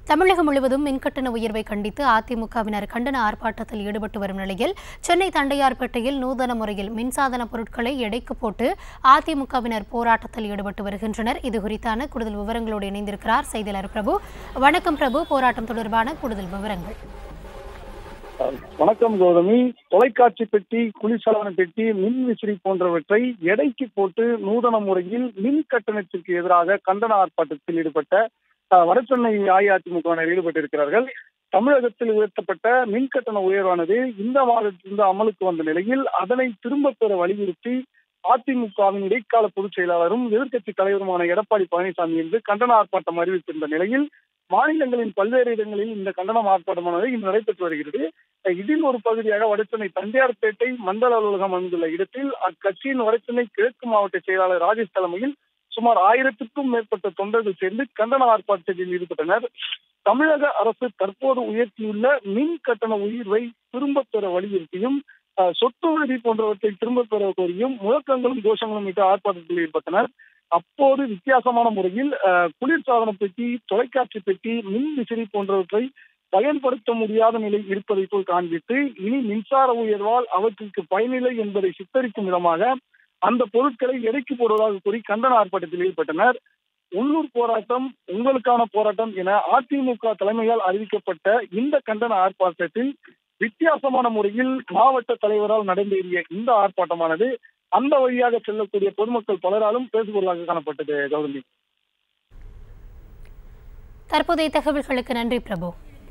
தமிழகம் முழுவதும் மின்கட்டண உயர்வை கண்டித்து அதிமுகவினர் கண்டன ஆர்ப்பாட்டத்தில் ஈடுபட்டு வரும் நிலையில் சென்னை தண்டையார்பேட்டையில் நூதன முறையில் மின்சாதன பொருட்களை எடைக்கு போட்டு அதிமுகவினர் போராட்டத்தில் ஈடுபட்டு வருகின்றனர் இது குறித்தான கூடுதல் விவரங்களோடு இணைந்திருக்கிறார் செய்தியாளர் பிரபு வணக்கம் பிரபு போராட்டம் தொடர்பான கூடுதல் விவரங்கள் வணக்கம் கௌதமி தொலைக்காட்சி பெட்டி குளிர்சாதன பெட்டி மின் விசிறி போன்றவற்றை எடைக்கு போட்டு நூதன முறையில் மின் கட்டணத்திற்கு எதிராக கண்டன ஆர்ப்பாட்டத்தில் ஈடுபட்ட அஹ், வடசென்னை அஇஅதிமுகவினர் ஈடுபட்டிருக்கிறார்கள் தமிழகத்தில் உயர்த்தப்பட்ட மின் கட்டண உயர்வானது இந்த மாதத்திலிருந்து அமலுக்கு வந்த நிலையில் அதனை திரும்பப் பெற வலியுறுத்தி அதிமுகவின் இடைக்கால பொதுச் செயலாளரும் எதிர்க்கட்சி தலைவருமான எடப்பாடி பழனிசாமி என்று கண்டன ஆர்ப்பாட்டம் அறிவித்திருந்த நிலையில் மாநிலங்களின் பல்வேறு இடங்களில் இந்த கண்டன ஆர்ப்பாட்டமானது இன்று நடைபெற்று வருகிறது இதில் ஒரு பகுதியாக வடசென்னை தண்டையார்பேட்டை மண்டல அலுவலகம் அமைந்துள்ள இடத்தில் அக்கட்சியின் வடசென்னை கிழக்கு மாவட்ட செயலாளர் ராஜேஷ் தலைமையில் சுமார் ஆயிரத்துக்கும் மேற்பட்ட தொண்டர்கள் சேர்ந்து கண்டன ஆர்ப்பாட்டத்தில் ஈடுபட்டனர் தமிழக அரசு தற்போது உயர்த்தியுள்ள மின் கட்டண உயர்வை திரும்பப் பெற வலியுறுத்தியும் அஹ், சொத்து வரி போன்றவற்றை திரும்பப் பெற கோரியும் முழக்கங்களும் கோஷங்களும் இட்டு ஆர்ப்பாட்டத்தில் ஈடுபட்டனர் அப்போது வித்தியாசமான முறையில் அஹ், குளிர்சாதன பெட்டி தொலைக்காட்சி பெட்டி மின் விசிறி போன்றவற்றை பயன்படுத்த முடியாத நிலை இருப்பதை போல் காண்பித்து இனி மின்சார உயர்வால் அவற்றிற்கு பயனில்லை என்பதை சித்தரிக்கும் விதமாக அந்த பொருட்களை எடைக்கு போடுவதாக கூறி கண்டன ஆர்ப்பாட்டத்தில் ஈடுபட்டனர் உள்ளூர் போராட்டம் உங்களுக்கான போராட்டம் என அதிமுக தலைமையால் அறிவிக்கப்பட்ட இந்த கண்டன ஆர்ப்பாட்டத்தில் வித்தியாசமான முறையில் மாவட்ட தலைவரால் நடைபெறிய இந்த ஆர்ப்பாட்டமானது அந்த வழியாக செல்லக்கூடிய பொதுமக்கள் பலராலும் பேசுபொருளாக காணப்பட்டது கௌதமி தற்போதைய தகவல்களுக்கு நன்றி பிரபு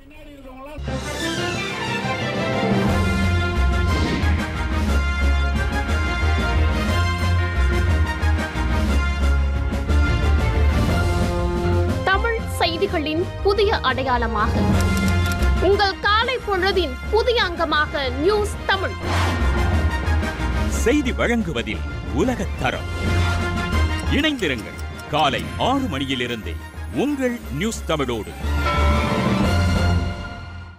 தமிழ் செய்திகளின் புதிய அடையாளமாக உங்கள் காலை பொழுதின் புதிய அங்கமாக நியூஸ் தமிழ் செய்தி வழங்குவதில் உலகத் தரம் இணைந்திருங்கள் காலை ஆறு மணியிலிருந்தே உங்கள் நியூஸ் தமிழோடு